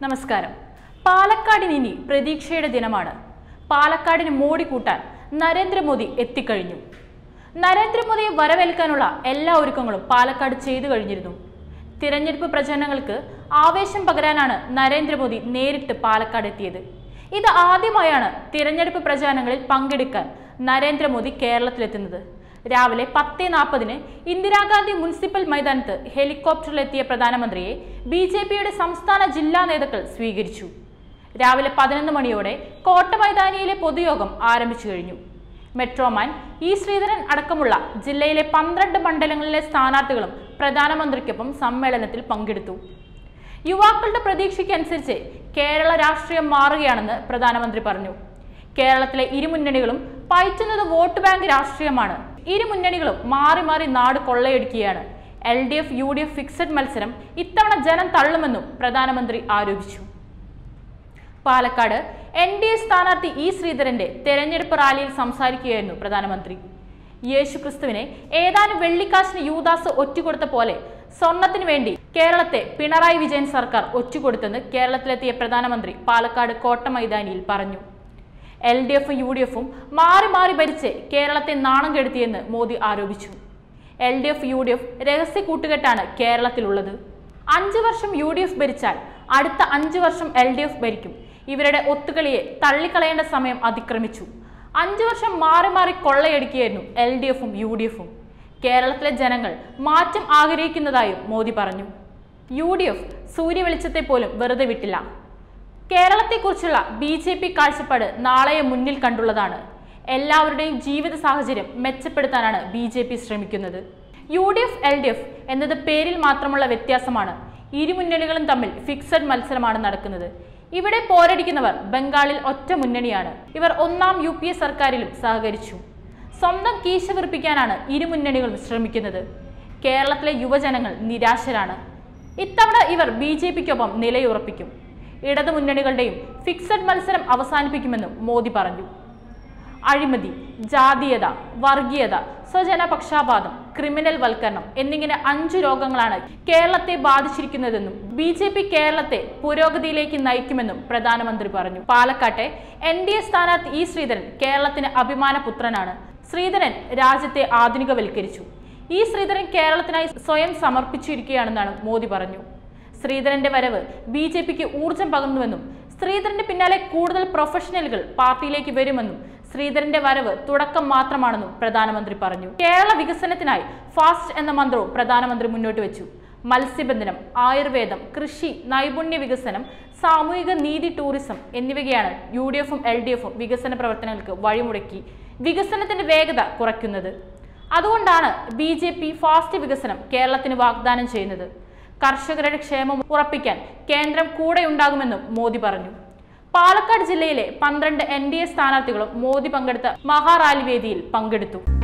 നമസ്കാരം പാലക്കാടിന് ഇനി പ്രതീക്ഷയുടെ ദിനമാണ് പാലക്കാടിന് മോടി കൂട്ടാൻ നരേന്ദ്രമോദി എത്തിക്കഴിഞ്ഞു നരേന്ദ്രമോദിയെ വരവേൽക്കാനുള്ള എല്ലാ ഒരുക്കങ്ങളും പാലക്കാട് ചെയ്തു കഴിഞ്ഞിരുന്നു തിരഞ്ഞെടുപ്പ് പ്രചരണങ്ങൾക്ക് ആവേശം പകരാനാണ് നരേന്ദ്രമോദി നേരിട്ട് പാലക്കാട് എത്തിയത് ഇത് ആദ്യമായാണ് തിരഞ്ഞെടുപ്പ് പ്രചാരണങ്ങളിൽ പങ്കെടുക്കാൻ നരേന്ദ്രമോദി കേരളത്തിലെത്തുന്നത് രാവിലെ പത്ത് നാൽപ്പതിന് ഇന്ദിരാഗാന്ധി മുനിസിപ്പൽ മൈതാനത്ത് ഹെലികോപ്റ്ററിലെത്തിയ പ്രധാനമന്ത്രിയെ ബി ജെ പിയുടെ സംസ്ഥാന ജില്ലാ നേതാക്കൾ സ്വീകരിച്ചു രാവിലെ പതിനൊന്ന് മണിയോടെ കോട്ടമൈതാനിയിലെ പൊതുയോഗം ആരംഭിച്ചു കഴിഞ്ഞു മെട്രോമാൻ ഇ ശ്രീധരൻ അടക്കമുള്ള ജില്ലയിലെ പന്ത്രണ്ട് മണ്ഡലങ്ങളിലെ സ്ഥാനാർത്ഥികളും പ്രധാനമന്ത്രിക്കൊപ്പം സമ്മേളനത്തിൽ പങ്കെടുത്തു യുവാക്കളുടെ പ്രതീക്ഷയ്ക്കനുസരിച്ച് കേരള രാഷ്ട്രീയം മാറുകയാണെന്ന് പ്രധാനമന്ത്രി പറഞ്ഞു കേരളത്തിലെ ഇരുമുന്നണികളും പയറ്റുന്നത് വോട്ട് ബാങ്ക് രാഷ്ട്രീയമാണ് ഇരുമുന്നണികളും മാറി മാറി നാട് കൊള്ളയടിക്കുകയാണ് L D F U D F fixed മത്സരം ഇത്തവണ ജനം തള്ളുമെന്നും പ്രധാനമന്ത്രി ആരോപിച്ചു പാലക്കാട് എൻ ഡി എ സ്ഥാനാർത്ഥി ഇ ശ്രീധരന്റെ തെരഞ്ഞെടുപ്പ് റാലിയിൽ സംസാരിക്കുകയായിരുന്നു പ്രധാനമന്ത്രി യേശു ക്രിസ്തുവിനെ ഏതാനും വെള്ളിക്കാശിന് യൂദാസ് ഒറ്റുകൊടുത്ത പോലെ സ്വർണത്തിനു വേണ്ടി കേരളത്തെ പിണറായി വിജയൻ സർക്കാർ ഒറ്റുകൊടുത്തെന്ന് കേരളത്തിലെത്തിയ പ്രധാനമന്ത്രി പാലക്കാട് കോട്ട മൈതാനിയിൽ പറഞ്ഞു എൽ ഡി എഫും യു ഡി എഫും മാറി മാറി ഭരിച്ച് കേരളത്തെ നാണം കെടുത്തിയെന്ന് മോദി ആരോപിച്ചു L D F U D F രഹസ്യ കൂട്ടുകെട്ടാണ് കേരളത്തിലുള്ളത് അഞ്ചു വർഷം യു ഡി എഫ് ഭരിച്ചാൽ അടുത്ത അഞ്ചു വർഷം എൽ ഡി എഫ് ഭരിക്കും ഇവരുടെ ഒത്തുകളിയെ തള്ളിക്കളയേണ്ട സമയം അതിക്രമിച്ചു അഞ്ചു വർഷം മാറി മാറി കൊള്ളയടിക്കുകയായിരുന്നു എൽ ഡി എഫും യു ഡി എഫും കേരളത്തിലെ ജനങ്ങൾ മാറ്റം ആഗ്രഹിക്കുന്നതായും മോദി പറഞ്ഞു യു ഡി എഫ് സൂര്യവെളിച്ചത്തെ പോലും വെറുതെ വിട്ടില്ല കേരളത്തെക്കുറിച്ചുള്ള ബി ജെ പി കാഴ്ചപ്പാട് നാളെയെ മുന്നിൽ കണ്ടുള്ളതാണ് എല്ലാവരുടെയും ജീവിത സാഹചര്യം മെച്ചപ്പെടുത്താനാണ് ബി ജെ പി ശ്രമിക്കുന്നത് U D F L D F എന്നത് പേരിൽ മാത്രമുള്ള വ്യത്യാസമാണ് ഇരുമുന്നണികളും തമ്മിൽ ഫിക്സഡ് മത്സരമാണ് നടക്കുന്നത് ഇവിടെ പോരടിക്കുന്നവർ ബംഗാളിൽ ഒറ്റ മുന്നണിയാണ് ഇവർ ഒന്നാം യു പി എ സർക്കാരിലും സഹകരിച്ചു സ്വന്തം കീശ വീർപ്പിക്കാനാണ് ഇരുമുന്നണികളും ശ്രമിക്കുന്നത് കേരളത്തിലെ യുവജനങ്ങൾ നിരാശരാണ് ഇത്തവണ ഇവർ ബി ജെ പിക്കൊപ്പം നിലയുറപ്പിക്കും ഇടതു മുന്നണികളുടെയും ഫിക്സഡ് മത്സരം അവസാനിപ്പിക്കുമെന്നും മോദി പറഞ്ഞു അഴിമതി ജാതീയത വർഗീയത സ്വജനപക്ഷാപാതം ക്രിമിനൽ വൽക്കരണം എന്നിങ്ങനെ അഞ്ചു രോഗങ്ങളാണ് കേരളത്തെ ബാധിച്ചിരിക്കുന്നതെന്നും ബി ജെ പി കേരളത്തെ പുരോഗതിയിലേക്ക് നയിക്കുമെന്നും പ്രധാനമന്ത്രി പറഞ്ഞു പാലക്കാട്ടെ എൻ ഡി എ സ്ഥാനാർത്ഥി ഇ ശ്രീധരൻ കേരളത്തിന് അഭിമാന പുത്രനാണ് ശ്രീധരൻ രാജ്യത്തെ ആധുനികവൽക്കരിച്ചു ഈ ശ്രീധരൻ കേരളത്തിനായി സ്വയം സമർപ്പിച്ചിരിക്കുകയാണെന്നാണ് മോദി പറഞ്ഞു ശ്രീധരന്റെ വരവ് ബി ജെ പിക്ക് ഊർജം പകർന്നുവെന്നും ശ്രീധരന്റെ പിന്നാലെ കൂടുതൽ പ്രൊഫഷണലുകൾ പാർട്ടിയിലേക്ക് വരുമെന്നും ശ്രീധരന്റെ വരവ് തുടക്കം മാത്രമാണെന്നും പ്രധാനമന്ത്രി പറഞ്ഞു കേരള വികസനത്തിനായി ഫാസ്റ്റ് എന്ന മന്ത്രവും പ്രധാനമന്ത്രി മുന്നോട്ട് വെച്ചു മത്സ്യബന്ധനം ആയുർവേദം കൃഷി നൈപുണ്യ വികസനം സാമൂഹിക നീതി ടൂറിസം എന്നിവയാണ് യു ഡി എഫും എൽ ഡി എഫും വികസന പ്രവർത്തനങ്ങൾക്ക് വഴിമുടക്കി വികസനത്തിന്റെ വേഗത കുറയ്ക്കുന്നത് അതുകൊണ്ടാണ് ബി ജെ പി ഫാസ്റ്റ് വികസനം കേരളത്തിന് വാഗ്ദാനം ചെയ്യുന്നത് കർഷകരുടെ ക്ഷേമം ഉറപ്പിക്കാൻ കേന്ദ്രം കൂടെയുണ്ടാകുമെന്നും മോദി പറഞ്ഞു പാലക്കാട് ജില്ലയിലെ പന്ത്രണ്ട് എൻ ഡി എ സ്ഥാനാർത്ഥികളും മോദി പങ്കെടുത്ത മഹാറാലി വേദിയിൽ പങ്കെടുത്തു